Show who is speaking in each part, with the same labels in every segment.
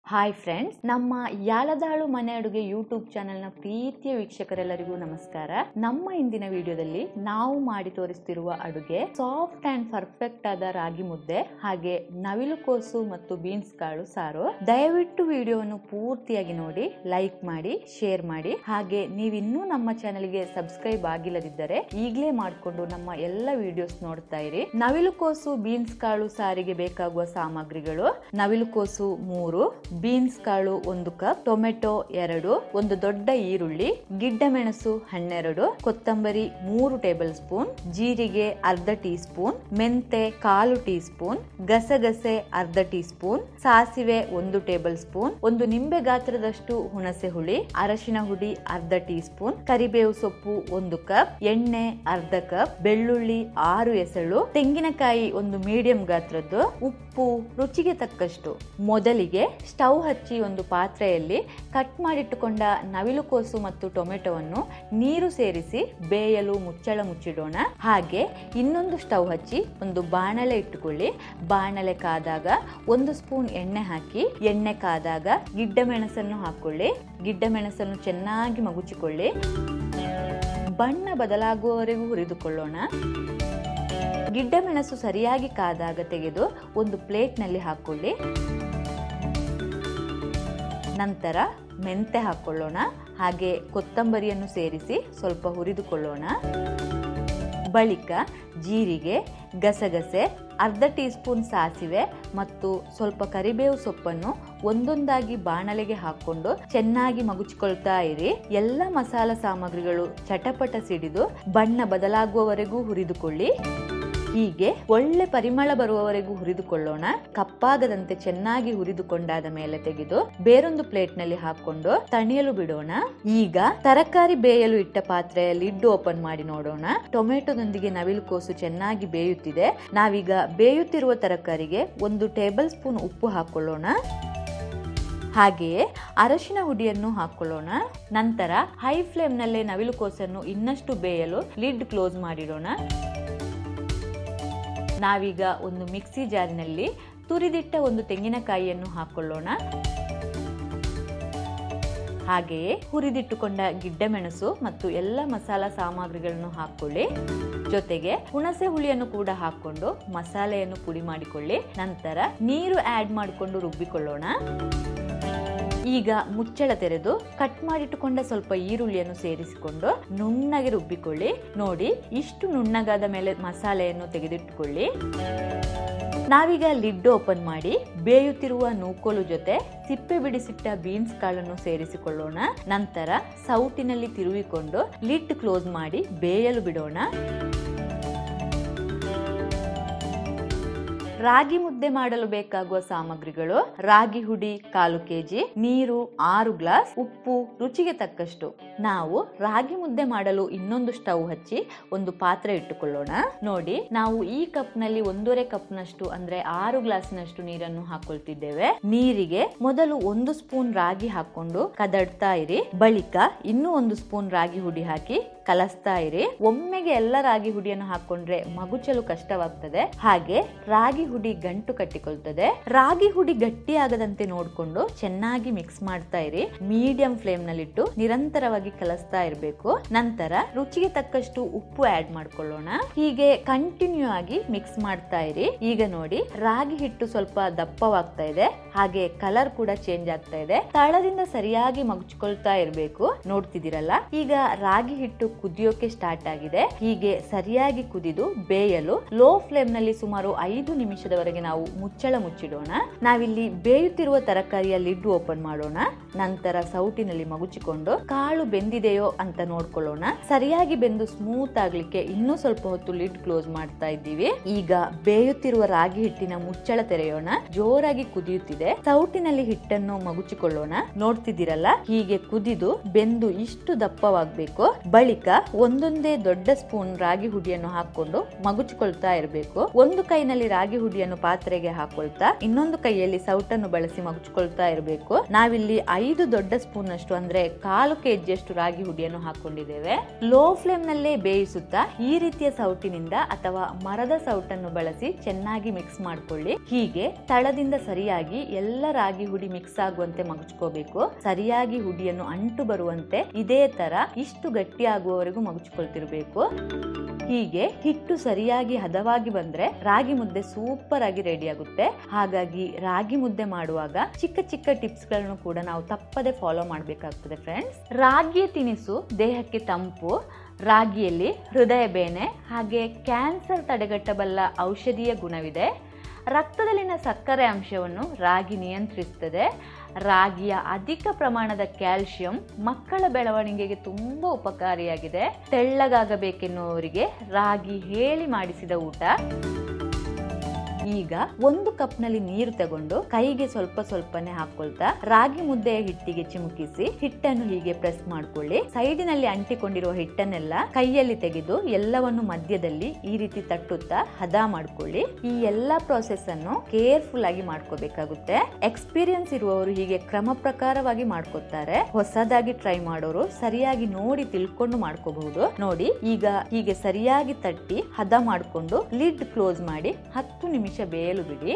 Speaker 1: hi friends ನಮ್ಮ ಯಾಲದಾಳು ಮನೆ ಅಡುಗೆ ಯೂಟ್ಯೂಬ್ ಚಾನೆಲ್ನ ಪ್ರೀತಿಯ ವೀಕ್ಷಕರೆಲ್ಲರಿಗೂ ನಮಸ್ಕಾರ ನಮ್ಮ ಇಂದಿನ ವಿಡಿಯೋದಲ್ಲಿ ನಾವು ಮಾಡಿ ತೋರಿಸ್ತಿರುವ ಅಡುಗೆ ಸಾಫ್ಟ್ ಅಂಡ್ ಪರ್ಫೆಕ್ಟ್ ಆದ ರಾಗಿ ಮುದ್ದೆ ಹಾಗೆ ನವಿಲು ಕೋಸು ಮತ್ತು ಬೀನ್ಸ್ ಕಾಳು ಸಾರು ದಯವಿಟ್ಟು ವಿಡಿಯೋವನ್ನು ಪೂರ್ತಿಯಾಗಿ ನೋಡಿ ಲೈಕ್ ಮಾಡಿ ಶೇರ್ ಮಾಡಿ ಹಾಗೆ ನೀವಿನ್ನೂ ನಮ್ಮ ಚಾನೆಲ್ಗೆ ಸಬ್ಸ್ಕ್ರೈಬ್ ಆಗಿಲ್ಲದಿದ್ದರೆ ಈಗಲೇ ಮಾಡಿಕೊಂಡು ನಮ್ಮ ಎಲ್ಲ ವಿಡಿಯೋಸ್ ನೋಡ್ತಾ ಇರಿ ನವಿಲು ಕೋಸು ಬೀನ್ಸ್ ಕಾಳು ಸಾರಿಗೆ ಬೇಕಾಗುವ ಸಾಮಗ್ರಿಗಳು ನವಿಲು ಕೋಸು ಮೂರು ಬೀನ್ಸ್ ಕಾಳು ಒಂದು ಕಪ್ ಟೊಮೆಟೊ ಎರಡು ಒಂದು ದೊಡ್ಡ ಈರುಳ್ಳಿ ಗಿಡ್ಡ ಮೆಣಸು ಹನ್ನೆರಡು ಕೊತ್ತಂಬರಿ ಮೂರು ಟೇಬಲ್ ಸ್ಪೂನ್ ಜೀರಿಗೆ ಅರ್ಧ ಟೀ ಸ್ಪೂನ್ ಮೆಂತೆ ಕಾಲು ಟೀ ಸ್ಪೂನ್ ಗಸಗಸೆ ಅರ್ಧ ಟೀ ಸ್ಪೂನ್ ಸಾಸಿವೆ ಒಂದು ಟೇಬಲ್ ಸ್ಪೂನ್ ಒಂದು ನಿಂಬೆ ಗಾತ್ರದಷ್ಟು ಹುಣಸೆ ಹುಳಿ ಅರಶಿನ ಹುಡಿ ಅರ್ಧ ಟೀ ಸ್ಪೂನ್ ಕರಿಬೇವು ಸೊಪ್ಪು ಒಂದು ಕಪ್ ಎಣ್ಣೆ ಅರ್ಧ ಕಪ್ ಬೆಳ್ಳುಳ್ಳಿ ಆರು ಎಸಳು ತೆಂಗಿನಕಾಯಿ ಒಂದು ಮೀಡಿಯಂ ಗಾತ್ರದ್ದು ಉಪ್ಪು ರುಚಿಗೆ ತಕ್ಕಷ್ಟು ಮೊದಲಿಗೆ ಸ್ಟವ್ ಹಚ್ಚಿ ಒಂದು ಪಾತ್ರೆಯಲ್ಲಿ ಕಟ್ ಮಾಡಿಟ್ಟುಕೊಂಡ ನವಿಲು ಕೋಸು ಮತ್ತು ಟೊಮೆಟೊವನ್ನು ನೀರು ಸೇರಿಸಿ ಬೇಯಲು ಮುಚ್ಚಳ ಮುಚ್ಚಿಡೋಣ ಹಾಗೆ ಇನ್ನೊಂದು ಸ್ಟವ್ ಹಚ್ಚಿ ಒಂದು ಬಾಣಲೆ ಇಟ್ಟುಕೊಳ್ಳಿ ಬಾಣಲೆ ಕಾದಾಗ ಒಂದು ಸ್ಪೂನ್ ಎಣ್ಣೆ ಹಾಕಿ ಎಣ್ಣೆ ಕಾದಾಗ ಗಿಡ್ಡ ಮೆಣಸನ್ನು ಹಾಕೊಳ್ಳಿ ಗಿಡ್ಡ ಮೆಣಸನ್ನು ಚೆನ್ನಾಗಿ ಮಗುಚಿಕೊಳ್ಳಿ ಬಣ್ಣ ಬದಲಾಗುವವರೆಗೂ ಹುರಿದುಕೊಳ್ಳೋಣ ಗಿಡ್ಡ ಮೆಣಸು ಸರಿಯಾಗಿ ಕಾದಾಗ ತೆಗೆದು ಒಂದು ಪ್ಲೇಟ್ನಲ್ಲಿ ಹಾಕೊಳ್ಳಿ ನಂತರ ಮೆಂತೆ ಹಾಕೊಳ್ಳೋಣ ಹಾಗೆ ಕೊತ್ತಂಬರಿಯನ್ನು ಸೇರಿಸಿ ಸ್ವಲ್ಪ ಹುರಿದುಕೊಳ್ಳೋಣ ಬಳಿಕ ಜೀರಿಗೆ ಗಸಗಸೆ ಅರ್ಧ ಟೀ ಸ್ಪೂನ್ ಸಾಸಿವೆ ಮತ್ತು ಸ್ವಲ್ಪ ಕರಿಬೇವು ಸೊಪ್ಪನ್ನು ಒಂದೊಂದಾಗಿ ಬಾಣಲೆಗೆ ಹಾಕೊಂಡು ಚೆನ್ನಾಗಿ ಮಗುಚಿಕೊಳ್ತಾ ಇರಿ ಎಲ್ಲ ಮಸಾಲ ಸಾಮಗ್ರಿಗಳು ಚಟಪಟ ಸಿಡಿದು ಬಣ್ಣ ಬದಲಾಗುವವರೆಗೂ ಹುರಿದುಕೊಳ್ಳಿ ಹೀಗೆ ಒಳ್ಳೆ ಪರಿಮಳ ಬರುವವರೆಗೂ ಹುರಿದುಕೊಳ್ಳೋಣ ಕಪ್ಪಾಗದಂತೆ ಚೆನ್ನಾಗಿ ಹುರಿದುಕೊಂಡಾದ ಮೇಲೆ ತೆಗೆದು ಬೇರೊಂದು ಪ್ಲೇಟ್ ನಲ್ಲಿ ಹಾಕೊಂಡು ತಣಿಯಲು ಬಿಡೋಣ ಈಗ ತರಕಾರಿ ಬೇಯಲು ಇಟ್ಟ ಪಾತ್ರೆಯ ಲಿಡ್ ಓಪನ್ ಮಾಡಿ ನೋಡೋಣ ಟೊಮೆಟೊದೊಂದಿಗೆ ನವಿಲು ಕೋಸು ಚೆನ್ನಾಗಿ ಬೇಯುತ್ತಿದೆ ನಾವೀಗ ಬೇಯುತ್ತಿರುವ ತರಕಾರಿಗೆ ಒಂದು ಟೇಬಲ್ ಸ್ಪೂನ್ ಉಪ್ಪು ಹಾಕೊಳ್ಳೋಣ ಹಾಗೆಯೇ ಅರಶಿನ ಹುಡಿಯನ್ನು ಹಾಕೊಳ್ಳೋಣ ನಂತರ ಹೈ ಫ್ಲೇಮ್ನಲ್ಲೇ ನವಿಲು ಕೋಸನ್ನು ಇನ್ನಷ್ಟು ಬೇಯಲು ಲಿಡ್ ಕ್ಲೋಸ್ ಮಾಡಿಡೋಣ ನಾವೀಗ ಒಂದು ಮಿಕ್ಸಿ ಜಾರಿನಲ್ಲಿ ತುರಿದಿಟ್ಟ ಒಂದು ತೆಂಗಿನಕಾಯಿಯನ್ನು ಹಾಕೊಳ್ಳೋಣ ಹಾಗೆಯೇ ಹುರಿದಿಟ್ಟುಕೊಂಡ ಗಿಡ್ಡ ಮೆಣಸು ಮತ್ತು ಎಲ್ಲ ಮಸಾಲ ಸಾಮಗ್ರಿಗಳನ್ನು ಹಾಕೊಳ್ಳಿ ಜೊತೆಗೆ ಹುಣಸೆ ಹುಳಿಯನ್ನು ಕೂಡ ಹಾಕೊಂಡು ಮಸಾಲೆಯನ್ನು ಪುಡಿ ಮಾಡಿಕೊಳ್ಳಿ ನಂತರ ನೀರು ಆಡ್ ಮಾಡಿಕೊಂಡು ರುಬ್ಬಿಕೊಳ್ಳೋಣ ಈಗ ಮುಚ್ಚಳ ತೆರೆದು ಕಟ್ ಮಾಡಿಟ್ಟುಕೊಂಡ ಸ್ವಲ್ಪ ಈರುಳ್ಳಿಯನ್ನು ಸೇರಿಸಿಕೊಂಡು ನುಣ್ಣಗೆ ರುಬ್ಬಿಕೊಳ್ಳಿ ನೋಡಿ ಇಷ್ಟು ನುಣ್ಣಗಾದ ಮೇಲೆ ಮಸಾಲೆಯನ್ನು ತೆಗೆದಿಟ್ಟುಕೊಳ್ಳಿ ನಾವೀಗ ಲಿಡ್ ಓಪನ್ ಮಾಡಿ ಬೇಯುತ್ತಿರುವ ನೂಕೋಲು ಜೊತೆ ಸಿಪ್ಪೆ ಬಿಡಿಸಿಟ್ಟ ಬೀನ್ಸ್ ಕಾಳನ್ನು ಸೇರಿಸಿಕೊಳ್ಳೋಣ ನಂತರ ಸೌಟಿನಲ್ಲಿ ತಿರುವಿಕೊಂಡು ಲಿಡ್ ಕ್ಲೋಸ್ ಮಾಡಿ ಬೇಯಲು ಬಿಡೋಣ ರಾಗಿ ಮುದ್ದೆ ಮಾಡಲು ಬೇಕಾಗುವ ಸಾಮಗ್ರಿಗಳು ರಾಗಿ ಹುಡಿ ಕಾಲು ಕೆಜಿ ನೀರು ಆರು ಗ್ಲಾಸ್ ಉಪ್ಪು ರುಚಿಗೆ ತಕ್ಕಷ್ಟು ನಾವು ರಾಗಿ ಮುದ್ದೆ ಮಾಡಲು ಇನ್ನೊಂದು ಸ್ಟವ್ ಹಚ್ಚಿ ಒಂದು ಪಾತ್ರೆ ಇಟ್ಟುಕೊಳ್ಳೋಣ ನೋಡಿ ನಾವು ಈ ಕಪ್ ನಲ್ಲಿ ಒಂದೂವರೆ ಕಪ್ ನಷ್ಟು ಅಂದ್ರೆ ಆರು ಗ್ಲಾಸಿನಷ್ಟು ನೀರನ್ನು ಹಾಕೊಳ್ತಿದ್ದೇವೆ ನೀರಿಗೆ ಮೊದಲು ಒಂದು ಸ್ಪೂನ್ ರಾಗಿ ಹಾಕೊಂಡು ಕದಡ್ತಾ ಇರಿ ಬಳಿಕ ಇನ್ನೂ ಒಂದು ಸ್ಪೂನ್ ರಾಗಿ ಹುಡಿ ಹಾಕಿ ಕಲಸ್ತಾ ಇರಿ ಒಮ್ಮೆಗೆ ಎಲ್ಲ ರಾಗಿ ಹುಡಿಯನ್ನು ಹಾಕೊಂಡ್ರೆ ಮಗುಚಲು ಕಷ್ಟವಾಗ್ತದೆ ಹಾಗೆ ರಾಗಿ ಹುಡಿ ಗಂಟು ಕಟ್ಟಿಕೊಳ್ತದೆ ರಾಗಿ ಹುಡಿ ಗಟ್ಟಿಯಾಗದಂತೆ ನೋಡ್ಕೊಂಡು ಚೆನ್ನಾಗಿ ಮಿಕ್ಸ್ ಮಾಡ್ತಾ ಇರಿ ಮೀಡಿಯಂ ಫ್ಲೇಮ್ ನಲ್ಲಿಟ್ಟು ನಿರಂತರವಾಗಿ ಕಲಸ್ತಾ ಇರಬೇಕು ನಂತರ ರುಚಿಗೆ ತಕ್ಕಷ್ಟು ಉಪ್ಪು ಆಡ್ ಮಾಡ್ಕೊಳ್ಳೋಣ ಹೀಗೆ ಕಂಟಿನ್ಯೂ ಆಗಿ ಮಿಕ್ಸ್ ಮಾಡ್ತಾ ಇರಿ ಈಗ ನೋಡಿ ರಾಗಿ ಹಿಟ್ಟು ಸ್ವಲ್ಪ ದಪ್ಪವಾಗ್ತಾ ಇದೆ ಹಾಗೆ ಕಲರ್ ಕೂಡ ಚೇಂಜ್ ಆಗ್ತಾ ಇದೆ ತಳದಿಂದ ಸರಿಯಾಗಿ ಮಗುಚ್ಕೊಳ್ತಾ ಇರಬೇಕು ನೋಡ್ತಿದ್ದೀರಲ್ಲ ಈಗ ರಾಗಿ ಹಿಟ್ಟು ಕುದಿಯೋಕೆ ಸ್ಟಾರ್ಟ್ ಆಗಿದೆ ಹೀಗೆ ಸರಿಯಾಗಿ ಕುದಿದು ಬೇಯಲು ಲೋ ಫ್ಲೇಮ್ ನಲ್ಲಿ ಸುಮಾರು ಐದು ನಿಮಿಷದವರೆಗೆ ನಾವು ಮುಚ್ಚಳ ಮುಚ್ಚಿಡೋಣ ನಾವಿಲ್ಲಿ ಬೇಯುತ್ತಿರುವ ತರಕಾರಿಯ ಲಿಡ್ ಓಪನ್ ಮಾಡೋಣ ನಂತರ ಸೌಟಿನಲ್ಲಿ ಮಗುಚಿಕೊಂಡು ಕಾಳು ಬೆಂದಿದೆಯೋ ಅಂತ ನೋಡ್ಕೊಳ್ಳೋಣ ಸರಿಯಾಗಿ ಬೆಂದು ಸ್ಮೂತ್ ಆಗ್ಲಿಕ್ಕೆ ಇನ್ನೂ ಸ್ವಲ್ಪ ಹೊತ್ತು ಲಿಡ್ ಕ್ಲೋಸ್ ಮಾಡ್ತಾ ಇದ್ದೀವಿ ಈಗ ಬೇಯುತ್ತಿರುವ ರಾಗಿ ಹಿಟ್ಟಿನ ಮುಚ್ಚಳ ತೆರೆಯೋಣ ಜೋರಾಗಿ ಕುದಿಯುತ್ತಿದೆ ಸೌಟಿನಲ್ಲಿ ಹಿಟ್ಟನ್ನು ಮಗುಚಿಕೊಳ್ಳೋಣ ನೋಡ್ತಿದ್ದೀರಲ್ಲ ಹೀಗೆ ಕುದಿದು ಬೆಂದು ಇಷ್ಟು ದಪ್ಪವಾಗಬೇಕು ಬಳಿಕ ಒಂದೊಂದೇ ದೊಡ್ಡ ಸ್ಪೂನ್ ರಾಗಿ ಹುಡಿಯನ್ನು ಹಾಕೊಂಡು ಮಗುಚಿಕೊಳ್ತಾ ಇರಬೇಕು ಒಂದು ಕೈನಲ್ಲಿ ರಾಗಿ ಹುಡಿ ಹುಡಿಯನ್ನು ಪಾತ್ರೆಗೆ ಹಾಕೊಳ್ತಾ ಇನ್ನೊಂದು ಕೈಯಲ್ಲಿ ಸೌಟನ್ನು ಬಳಸಿ ಮಗುಚ್ಕೊಳ್ತಾ ಇರಬೇಕು ನಾವಿಲ್ಲಿ ಐದು ದೊಡ್ಡ ಸ್ಪೂನ್ ಅಷ್ಟು ಅಂದ್ರೆ ಕಾಲು ಕೆಜಿಯಷ್ಟು ರಾಗಿ ಹುಡಿಯನ್ನು ಹಾಕೊಂಡಿದ್ದೇವೆ ಲೋ ಫ್ಲೇಮ್ ನಲ್ಲೇ ಬೇಯಿಸುತ್ತಾ ಈ ರೀತಿಯ ಸೌಟಿನಿಂದ ಅಥವಾ ಮರದ ಸೌಟನ್ನು ಬಳಸಿ ಚೆನ್ನಾಗಿ ಮಿಕ್ಸ್ ಮಾಡ್ಕೊಳ್ಳಿ ಹೀಗೆ ತಳದಿಂದ ಸರಿಯಾಗಿ ಎಲ್ಲ ರಾಗಿ ಹುಡಿ ಮಿಕ್ಸ್ ಆಗುವಂತೆ ಮಗುಚ್ಕೋಬೇಕು ಸರಿಯಾಗಿ ಹುಡಿಯನ್ನು ಅಂಟು ಬರುವಂತೆ ಇದೇ ತರ ಇಷ್ಟು ಗಟ್ಟಿಯಾಗುವವರೆಗೂ ಮಗುಚ್ಕೊಳ್ತಿರ್ಬೇಕು ಹೀಗೆ ಹಿಟ್ಟು ಸರಿಯಾಗಿ ಹದವಾಗಿ ಬಂದ್ರೆ ರಾಗಿ ಮುದ್ದೆ ಸೂಪರ್ ಆಗಿ ರೆಡಿ ಆಗುತ್ತೆ ಹಾಗಾಗಿ ರಾಗಿ ಮುದ್ದೆ ಮಾಡುವಾಗ ಚಿಕ್ಕ ಚಿಕ್ಕ ಟಿಪ್ಸ್ ಗಳನ್ನು ಕೂಡ ನಾವು ತಪ್ಪದೆ ಫಾಲೋ ಮಾಡಬೇಕಾಗ್ತದೆ ಫ್ರೆಂಡ್ಸ್ ರಾಗಿಯ ತಿನಿಸು ದೇಹಕ್ಕೆ ತಂಪು ರಾಗಿಯಲ್ಲಿ ಹೃದಯ ಬೇನೆ ಹಾಗೆ ಕ್ಯಾನ್ಸರ್ ತಡೆಗಟ್ಟಬಲ್ಲ ಔಷಧೀಯ ಗುಣವಿದೆ ರಕ್ತದಲ್ಲಿನ ಸಕ್ಕರೆ ಅಂಶವನ್ನು ರಾಗಿ ನಿಯಂತ್ರಿಸುತ್ತದೆ ರಾಗಿಯ ಅಧಿಕ ಪ್ರಮಾಣದ ಕ್ಯಾಲ್ಸಿಯಂ ಮಕ್ಕಳ ಬೆಳವಣಿಗೆಗೆ ತುಂಬ ಉಪಕಾರಿಯಾಗಿದೆ ತೆಳ್ಳಗಾಗಬೇಕೆನ್ನುವವರಿಗೆ ರಾಗಿ ಹೇಳಿ ಮಾಡಿಸಿದ ಊಟ ಈಗ ಒಂದು ಕಪ್ನಲ್ಲಿ ನೀರು ತಗೊಂಡು ಕೈಗೆ ಸ್ವಲ್ಪ ಸ್ವಲ್ಪನೇ ಹಾಕೊಳ್ತಾ ರಾಗಿ ಮುದ್ದೆಯ ಹಿಟ್ಟಿಗೆ ಚಿಮುಕಿಸಿ ಹಿಟ್ಟನ್ನು ಹೀಗೆ ಪ್ರೆಸ್ ಮಾಡ್ಕೊಳ್ಳಿ ಸೈಡಿನಲ್ಲಿ ಅಂಟಿಕೊಂಡಿರುವ ಹಿಟ್ಟನ್ನೆಲ್ಲ ಕೈಯಲ್ಲಿ ತೆಗೆದು ಎಲ್ಲವನ್ನು ಮಧ್ಯದಲ್ಲಿ ಈ ರೀತಿ ತಟ್ಟುತ್ತಾ ಹದ ಮಾಡ್ಕೊಳ್ಳಿ ಈ ಎಲ್ಲಾ ಪ್ರಾಸೆಸ್ ಅನ್ನು ಕೇರ್ಫುಲ್ ಆಗಿ ಮಾಡ್ಕೋಬೇಕಾಗುತ್ತೆ ಎಕ್ಸ್ಪೀರಿಯನ್ಸ್ ಇರುವವರು ಹೀಗೆ ಕ್ರಮ ಪ್ರಕಾರವಾಗಿ ಮಾಡ್ಕೋತಾರೆ ಹೊಸದಾಗಿ ಟ್ರೈ ಮಾಡೋರು ಸರಿಯಾಗಿ ನೋಡಿ ತಿಳ್ಕೊಂಡು ಮಾಡ್ಕೋಬಹುದು ನೋಡಿ ಈಗ ಹೀಗೆ ಸರಿಯಾಗಿ ತಟ್ಟಿ ಹದ ಮಾಡಿಕೊಂಡು ಲಿಡ್ ಕ್ಲೋಸ್ ಮಾಡಿ ಹತ್ತು ನಿಮಿಷ ಬೇಯಲು ಬಿಡಿ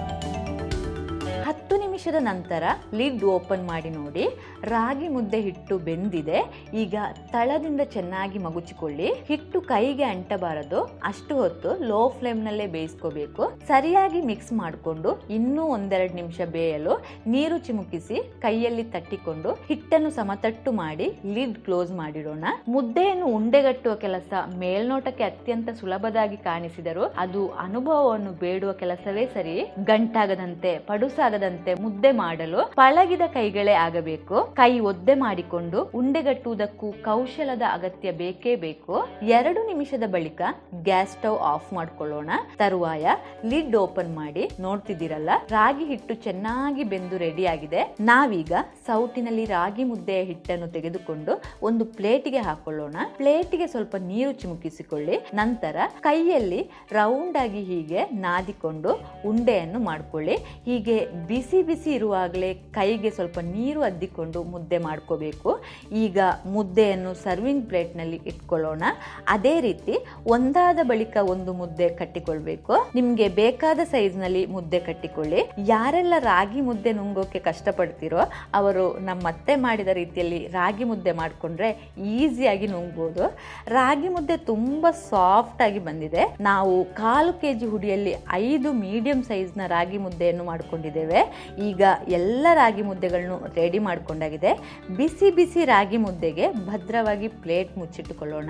Speaker 1: ಹತ್ತು ನಿಮಿಷದ ನಂತರ ಲಿಡ್ ಓಪನ್ ಮಾಡಿ ನೋಡಿ ರಾಗಿ ಮುದ್ದೆ ಹಿಟ್ಟು ಬೆಂದಿದೆ ಈಗ ತಳದಿಂದ ಚೆನ್ನಾಗಿ ಮಗುಚಿಕೊಳ್ಳಿ ಹಿಟ್ಟು ಕೈಗೆ ಅಂಟಬಾರದು ಅಷ್ಟು ಹೊತ್ತು ಲೋ ಫ್ಲೇಮ್ ನಲ್ಲೇ ಬೇಯಿಸ್ಕೋಬೇಕು ಸರಿಯಾಗಿ ಮಿಕ್ಸ್ ಮಾಡಿಕೊಂಡು ಇನ್ನೂ ಒಂದೆರಡು ನಿಮಿಷ ಬೇಯಲು ನೀರು ಚಿಮುಕಿಸಿ ಕೈಯಲ್ಲಿ ತಟ್ಟಿಕೊಂಡು ಹಿಟ್ಟನ್ನು ಸಮತಟ್ಟು ಮಾಡಿ ಲಿಡ್ ಕ್ಲೋಸ್ ಮಾಡಿಡೋಣ ಮುದ್ದೆಯನ್ನು ಉಂಡೆಗಟ್ಟುವ ಕೆಲಸ ಮೇಲ್ನೋಟಕ್ಕೆ ಅತ್ಯಂತ ಸುಲಭದಾಗಿ ಕಾಣಿಸಿದರೂ ಅದು ಅನುಭವವನ್ನು ಬೇಡುವ ಕೆಲಸವೇ ಸರಿ ಗಂಟಾಗದಂತೆ ಪಡುಸಾಗದಂತೆ ಮುದ್ದೆ ಮಾಡಲು ಪಳಗಿದ ಕೈಗಳೇ ಆಗಬೇಕು ಕೈ ಒದ್ದೆ ಮಾಡಿಕೊಂಡು ಉಂಡೆಗಟ್ಟುವುದಕ್ಕೂ ಕೌಶಲದ ಅಗತ್ಯ ಬೇಕೇ ಬೇಕು ಎರಡು ನಿಮಿಷದ ಬಳಿಕ ಗ್ಯಾಸ್ ಸ್ಟವ್ ಆಫ್ ಮಾಡ್ಕೊಳ್ಳೋಣ ತರುವಾಯ ಲಿಡ್ ಓಪನ್ ಮಾಡಿ ನೋಡ್ತಿದ್ದೀರಲ್ಲ ರಾಗಿ ಹಿಟ್ಟು ಚೆನ್ನಾಗಿ ಬೆಂದು ರೆಡಿ ಆಗಿದೆ ನಾವೀಗ ಸೌಟಿನಲ್ಲಿ ರಾಗಿ ಮುದ್ದೆಯ ಹಿಟ್ಟನ್ನು ತೆಗೆದುಕೊಂಡು ಒಂದು ಪ್ಲೇಟಿಗೆ ಹಾಕೊಳ್ಳೋಣ ಪ್ಲೇಟಿಗೆ ಸ್ವಲ್ಪ ನೀರು ಚಿಮುಕಿಸಿಕೊಳ್ಳಿ ನಂತರ ಕೈಯಲ್ಲಿ ರೌಂಡ್ ಆಗಿ ಹೀಗೆ ನಾದಿಕೊಂಡು ಉಂಡೆಯನ್ನು ಮಾಡ್ಕೊಳ್ಳಿ ಹೀಗೆ ಬಿಸಿ ಬಿಸಿ ಇರುವಾಗಲೇ ಕೈಗೆ ಸ್ವಲ್ಪ ನೀರು ಅದ್ದಿಕೊಂಡು ಮುದ್ದೆ ಮಾಡ್ಕೋಬೇಕು ಈಗ ಮುದ್ದೆಯನ್ನು ಸರ್ವಿಂಗ್ ಪ್ಲೇಟ್ನಲ್ಲಿ ಇಟ್ಕೊಳ್ಳೋಣ ಅದೇ ರೀತಿ ಒಂದಾದ ಬಳಿಕ ಒಂದು ಮುದ್ದೆ ಕಟ್ಟಿಕೊಳ್ಬೇಕು ನಿಮಗೆ ಬೇಕಾದ ಸೈಜ್ನಲ್ಲಿ ಮುದ್ದೆ ಕಟ್ಟಿಕೊಳ್ಳಿ ಯಾರೆಲ್ಲ ರಾಗಿ ಮುದ್ದೆ ನುಂಗೋಕೆ ಕಷ್ಟಪಡ್ತೀರೋ ಅವರು ನಮ್ಮ ಅತ್ತೆ ಮಾಡಿದ ರೀತಿಯಲ್ಲಿ ರಾಗಿ ಮುದ್ದೆ ಮಾಡಿಕೊಂಡ್ರೆ ಈಸಿಯಾಗಿ ನುಂಗ್ಬೋದು ರಾಗಿ ಮುದ್ದೆ ತುಂಬ ಸಾಫ್ಟ್ ಆಗಿ ಬಂದಿದೆ ನಾವು ಕಾಲು ಕೆ ಜಿ ಹುಡಿಯಲ್ಲಿ ಐದು ಮೀಡಿಯಂ ಸೈಜ್ನ ರಾಗಿ ಮುದ್ದೆಯನ್ನು ಮಾಡ್ಕೊಂಡಿದ್ದೇವೆ ಈಗ ಎಲ್ಲ ರಾಗಿ ಮುದ್ದೆಗಳನ್ನು ರೆಡಿ ಮಾಡ್ಕೊಂಡಾಗಿದೆ ಬಿಸಿ ಬಿಸಿ ರಾಗಿ ಮುದ್ದೆಗೆ ಭದ್ರವಾಗಿ ಪ್ಲೇಟ್ ಮುಚ್ಚಿಟ್ಟುಕೊಳ್ಳೋಣ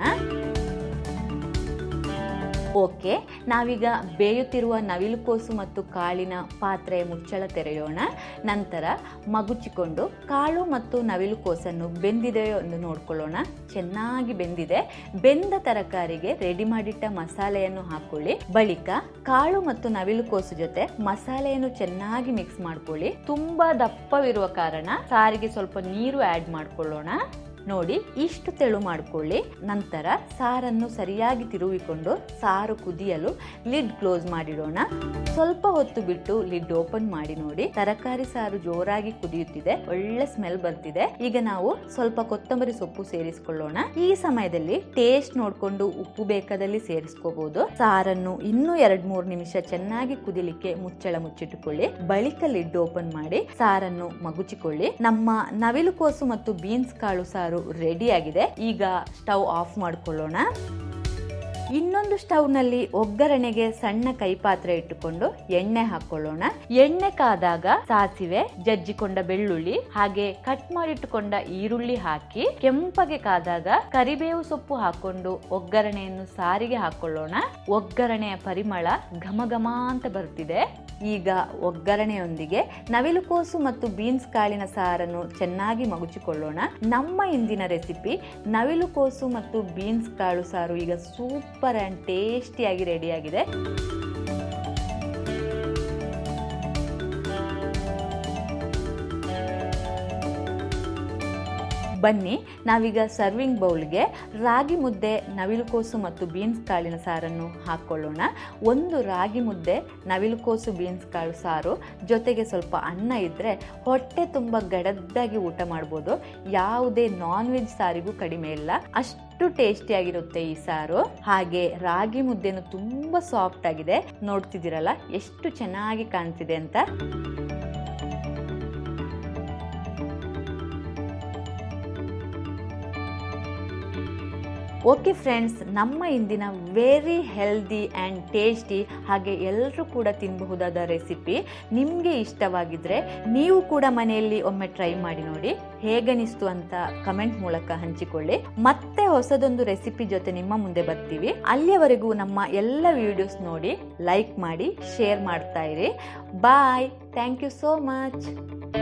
Speaker 1: ಓಕೆ ನಾವೀಗ ಬೇಯುತ್ತಿರುವ ನವಿಲುಕೋಸು ಮತ್ತು ಕಾಳಿನ ಪಾತ್ರೆಯ ಮುಚ್ಚಳ ತೆರೆಯೋಣ ನಂತರ ಮಗುಚಿಕೊಂಡು ಕಾಳು ಮತ್ತು ನವಿಲುಕೋಸನ್ನು ಬೆಂದಿದೆಯೋ ಎಂದು ನೋಡ್ಕೊಳ್ಳೋಣ ಚೆನ್ನಾಗಿ ಬೆಂದಿದೆ ಬೆಂದ ತರಕಾರಿಗೆ ರೆಡಿ ಮಾಡಿಟ್ಟ ಮಸಾಲೆಯನ್ನು ಹಾಕೊಳ್ಳಿ ಬಳಿಕ ಕಾಳು ಮತ್ತು ನವಿಲುಕೋಸು ಜೊತೆ ಮಸಾಲೆಯನ್ನು ಚೆನ್ನಾಗಿ ಮಿಕ್ಸ್ ಮಾಡ್ಕೊಳ್ಳಿ ತುಂಬಾ ದಪ್ಪವಿರುವ ಕಾರಣ ಸಾರಿಗೆ ಸ್ವಲ್ಪ ನೀರು ಆ್ಯಡ್ ಮಾಡ್ಕೊಳ್ಳೋಣ ನೋಡಿ ಇಷ್ಟು ತೆಳು ಮಾಡ್ಕೊಳ್ಳಿ ನಂತರ ಸಾರನ್ನು ಸರಿಯಾಗಿ ತಿರುವಿಕೊಂಡು ಸಾರು ಕುದಿಯಲು ಲಿಡ್ ಕ್ಲೋಸ್ ಮಾಡಿಡೋಣ ಸ್ವಲ್ಪ ಹೊತ್ತು ಬಿಟ್ಟು ಲಿಡ್ ಓಪನ್ ಮಾಡಿ ನೋಡಿ ತರಕಾರಿ ಸಾರು ಜೋರಾಗಿ ಕುದಿಯುತ್ತಿದೆ ಒಳ್ಳೆ ಸ್ಮೆಲ್ ಬರ್ತಿದೆ ಈಗ ನಾವು ಸ್ವಲ್ಪ ಕೊತ್ತಂಬರಿ ಸೊಪ್ಪು ಸೇರಿಸಿಕೊಳ್ಳೋಣ ಈ ಸಮಯದಲ್ಲಿ ಟೇಸ್ಟ್ ನೋಡ್ಕೊಂಡು ಉಪ್ಪು ಬೇಕಾದಲ್ಲಿ ಸೇರಿಸ್ಕೋಬಹುದು ಸಾರನ್ನು ಇನ್ನೂ ಎರಡ್ ಮೂರು ನಿಮಿಷ ಚೆನ್ನಾಗಿ ಕುದಿಲಿಕ್ಕೆ ಮುಚ್ಚಳ ಮುಚ್ಚಿಟ್ಟುಕೊಳ್ಳಿ ಬಳಿಕ ಲಿಡ್ ಓಪನ್ ಮಾಡಿ ಸಾರನ್ನು ಮಗುಚಿಕೊಳ್ಳಿ ನಮ್ಮ ನವಿಲುಕೋಸು ಮತ್ತು ಬೀನ್ಸ್ ಕಾಳು ಸಾರು ರೆಡಿ ಆಗಿದೆ ಈಗ ಸ್ಟವ್ ಆಫ್ ಮಾಡ್ಕೊಳ್ಳೋಣ ಇನ್ನೊಂದು ಸ್ಟವ್ನಲ್ಲಿ ಒಗ್ಗರಣೆಗೆ ಸಣ್ಣ ಕೈಪಾತ್ರೆ ಇಟ್ಟುಕೊಂಡು ಎಣ್ಣೆ ಹಾಕೊಳ್ಳೋಣ ಎಣ್ಣೆ ಕಾದಾಗ ಸಾಸಿವೆ ಜಜ್ಜಿಕೊಂಡ ಬೆಳ್ಳುಳ್ಳಿ ಹಾಗೆ ಕಟ್ ಮಾಡಿಟ್ಟುಕೊಂಡ ಈರುಳ್ಳಿ ಹಾಕಿ ಕೆಂಪಗೆ ಕಾದಾಗ ಕರಿಬೇವು ಸೊಪ್ಪು ಹಾಕೊಂಡು ಒಗ್ಗರಣೆಯನ್ನು ಸಾರಿಗೆ ಹಾಕೊಳ್ಳೋಣ ಒಗ್ಗರಣೆಯ ಪರಿಮಳ ಘಮ ಘಮ ಅಂತ ಬರ್ತಿದೆ ಈಗ ಒಗ್ಗರಣೆಯೊಂದಿಗೆ ನವಿಲುಕೋಸು ಮತ್ತು ಬೀನ್ಸ್ ಕಾಳಿನ ಸಾರನ್ನು ಚೆನ್ನಾಗಿ ಮಗುಚಿಕೊಳ್ಳೋಣ ನಮ್ಮ ಇಂದಿನ ರೆಸಿಪಿ ನವಿಲುಕೋಸು ಮತ್ತು ಬೀನ್ಸ್ ಕಾಳು ಸಾರು ಈಗ ಸೂಪರ್ ಆ್ಯಂಡ್ ಟೇಸ್ಟಿಯಾಗಿ ರೆಡಿಯಾಗಿದೆ ಬನ್ನಿ ನಾವೀಗ ಸರ್ವಿಂಗ್ ಬೌಲ್ಗೆ ರಾಗಿ ಮುದ್ದೆ ನವಿಲುಕೋಸು ಮತ್ತು ಬೀನ್ಸ್ ಕಾಳಿನ ಸಾರನ್ನು ಹಾಕ್ಕೊಳ್ಳೋಣ ಒಂದು ರಾಗಿ ಮುದ್ದೆ ನವಿಲುಕೋಸು ಬೀನ್ಸ್ ಕಾಳು ಸಾರು ಜೊತೆಗೆ ಸ್ವಲ್ಪ ಅನ್ನ ಇದ್ದರೆ ಹೊಟ್ಟೆ ತುಂಬ ಗಡದ್ದಾಗಿ ಊಟ ಮಾಡ್ಬೋದು ಯಾವುದೇ ನಾನ್ ವೆಜ್ ಸಾರಿಗೂ ಕಡಿಮೆ ಇಲ್ಲ ಅಷ್ಟು ಟೇಸ್ಟಿಯಾಗಿರುತ್ತೆ ಈ ಸಾರು ಹಾಗೆ ರಾಗಿ ಮುದ್ದೆನು ತುಂಬ ಸಾಫ್ಟ್ ಆಗಿದೆ ನೋಡ್ತಿದ್ದೀರಲ್ಲ ಎಷ್ಟು ಚೆನ್ನಾಗಿ ಕಾಣ್ತಿದೆ ಅಂತ ಓಕೆ ಫ್ರೆಂಡ್ಸ್ ನಮ್ಮ ಇಂದಿನ ವೆರಿ ಹೆಲ್ದಿ ಆ್ಯಂಡ್ ಟೇಸ್ಟಿ ಹಾಗೆ ಎಲ್ಲರೂ ಕೂಡ ತಿನ್ನಬಹುದಾದ ರೆಸಿಪಿ ನಿಮಗೆ ಇಷ್ಟವಾಗಿದ್ದರೆ ನೀವು ಕೂಡ ಮನೆಯಲ್ಲಿ ಒಮ್ಮೆ ಟ್ರೈ ಮಾಡಿ ನೋಡಿ ಹೇಗನಿಸ್ತು ಅಂತ ಕಮೆಂಟ್ ಮೂಲಕ ಹಂಚಿಕೊಳ್ಳಿ ಮತ್ತೆ ಹೊಸದೊಂದು ರೆಸಿಪಿ ಜೊತೆ ನಿಮ್ಮ ಮುಂದೆ ಬರ್ತೀವಿ ಅಲ್ಲಿಯವರೆಗೂ ನಮ್ಮ ಎಲ್ಲ ವಿಡಿಯೋಸ್ ನೋಡಿ ಲೈಕ್ ಮಾಡಿ ಶೇರ್ ಮಾಡ್ತಾ ಇರಿ bye thank you so much